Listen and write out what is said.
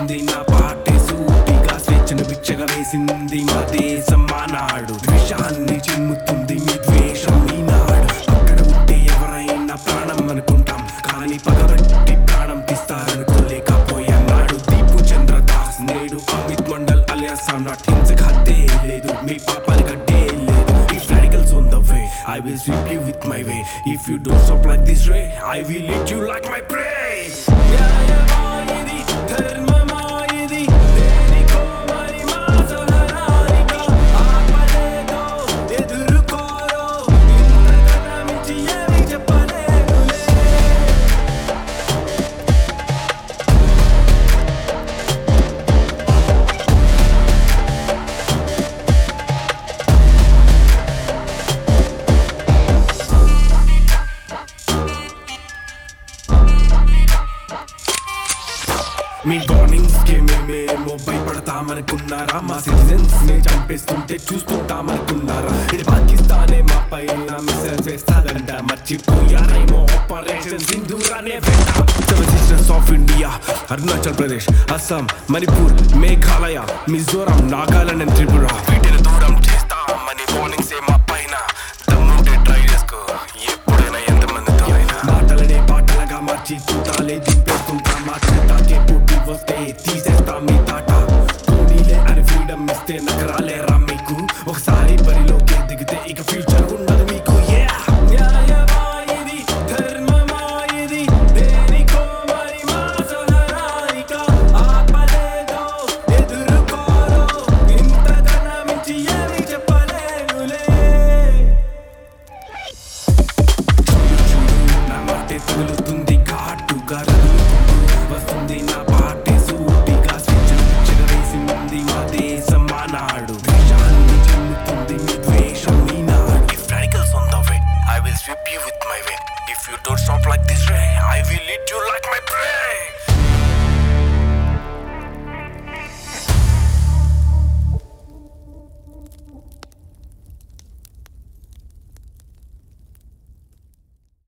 చేసింది నా పాటే సూటిగా స్వేచ్ఛను బిచ్చగా వేసింది మా దేశం మానాడు విషాన్ని చిమ్ముతుంది మీ ద్వేషం ఈనాడు అక్కడ ఉంటే ఎవరైనా ప్రాణం అనుకుంటాం కానీ పగబట్టి ప్రాణం తీస్తారనుకోలేకపోయాడు దీపు చంద్రదాస్ నేడు అమిత్ మండల్ అలియాస్ సామ్రాట్ హింసకు హత్తే లేదు మీ పాపాలు కట్టే లేదు If radicals on the way, I will sweep you with my way. If you don't stop like this ray, I will eat you like my prey. న్యాయమాయిది, ధర్మమాయిది, దేనికో మరి మా సహనానిక. ఆపలేదో, ఎదుర్కోరో, ఇంతకన్నా మించి ఏమీ చెప్పలేనులే. మీ వార్నింగ్స్ కి మేమేమో భయపడతామనుకున్నారా మా సిటిజన్స్ ని చంపేస్తుంటే చూస్తుంటామనుకున్నారా ఇది పాకిస్తానే మా పైన మిసైల్స్ వేస్తాదంట మర్చిపోయారేమో ఆపరేషన్ సింధూరానే seven sisters of India Arunachal Pradesh Assam Manipur Meghalaya Mizoram Nagaland and Tripura వీటిని దూరం చేస్తామని వార్నింగ్స్ ఏ మా